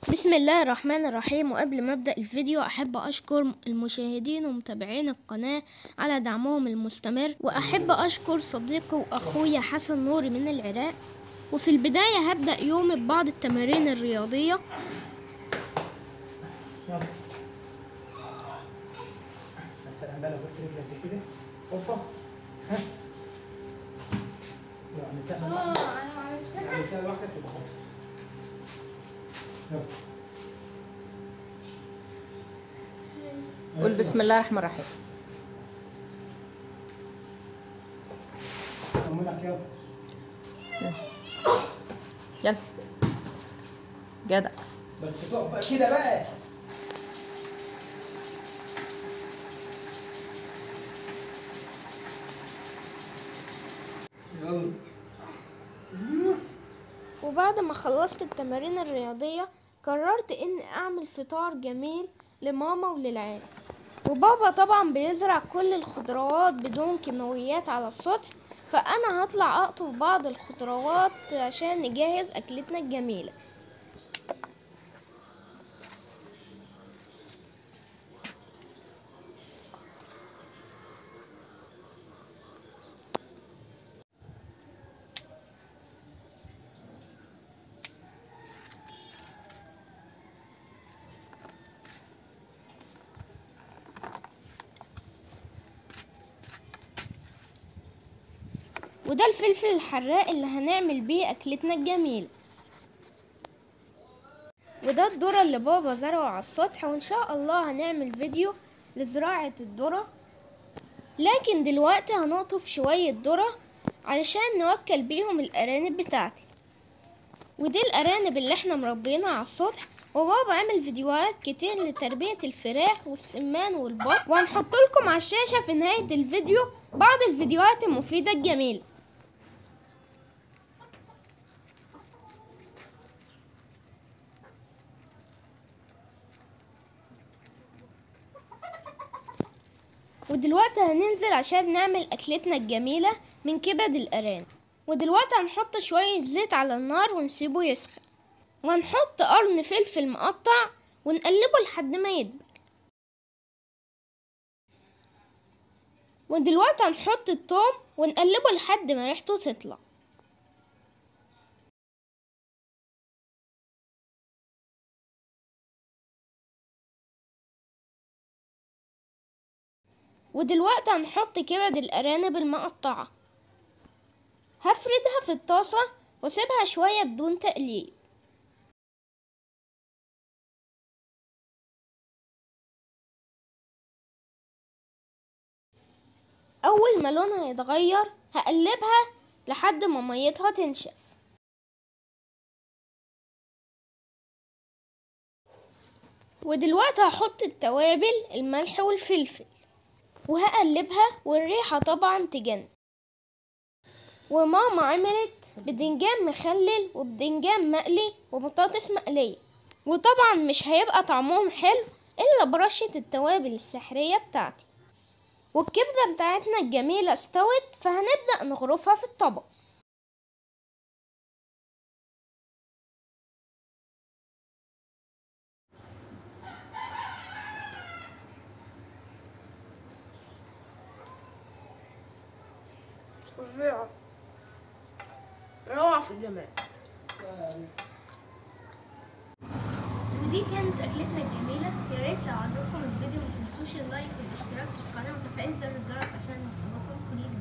بسم الله الرحمن الرحيم وقبل ما ابدا الفيديو احب اشكر المشاهدين ومتابعين القناه على دعمهم المستمر واحب اشكر صديقي واخويا حسن نوري من العراق وفي البدايه هبدا يومي ببعض التمارين الرياضيه يلا بس انا بقى لو قلت رجلك دي كده اوبا ها لو عملتها لو عملتها لوحدك تبقى خلاص يلا قول بسم الله الرحمن الرحيم طمنك يلا يلا جدع بس تقف بقى كده بقى يلا وبعد ما خلصت التمارين الرياضية قررت إني أعمل فطار جميل لماما وللعيلة وبابا طبعا بيزرع كل الخضروات بدون كيماويات على السطح فأنا هطلع أقطف بعض الخضروات عشان نجهز أكلتنا الجميلة وده الفلفل الحراق اللي هنعمل بيه أكلتنا الجميلة وده الذرة اللي بابا زرعه على السطح وإن شاء الله هنعمل فيديو لزراعة الذرة لكن دلوقتي هنقطف شوية ذرة علشان نوكل بيهم الأرانب بتاعتي ودي الأرانب اللي احنا مربينها على السطح وبابا عمل فيديوهات كتير لتربية الفراخ والسمان والبط وهنحط لكم على الشاشة في نهاية الفيديو بعض الفيديوهات المفيدة الجميلة ودلوقتي هننزل عشان نعمل أكلتنا الجميلة من كبد الأرانب ودلوقتي هنحط شوية زيت على النار ونسيبه يسخن وهنحط قرن فلفل مقطع ونقلبه لحد ما يدبل ودلوقتي هنحط التوم ونقلبه لحد ما ريحته تطلع ودلوقتي هنحط كبد الأرانب المقطعة هفردها في الطاسة واسيبها شوية بدون تقليب أول ما لونها يتغير هقلبها لحد ما ميتها تنشف ودلوقتي هحط التوابل الملح والفلفل وهقلبها والريحة طبعا تجن وماما عملت بدنجان مخلل وبدنجان مقلي وبطاطس مقلية وطبعا مش هيبقى طعمهم حلو إلا برشة التوابل السحرية بتاعتي والكبدة بتاعتنا الجميلة استوت فهنبدأ نغرفها في الطبق فظيعة روعة في الجمال ودي كانت أكلتنا الجميلة يا ريت لو عجبكم الفيديو متنسوش اللايك والاشتراك في القناة وتفعيل زر الجرس عشان يوصلكم كل جديد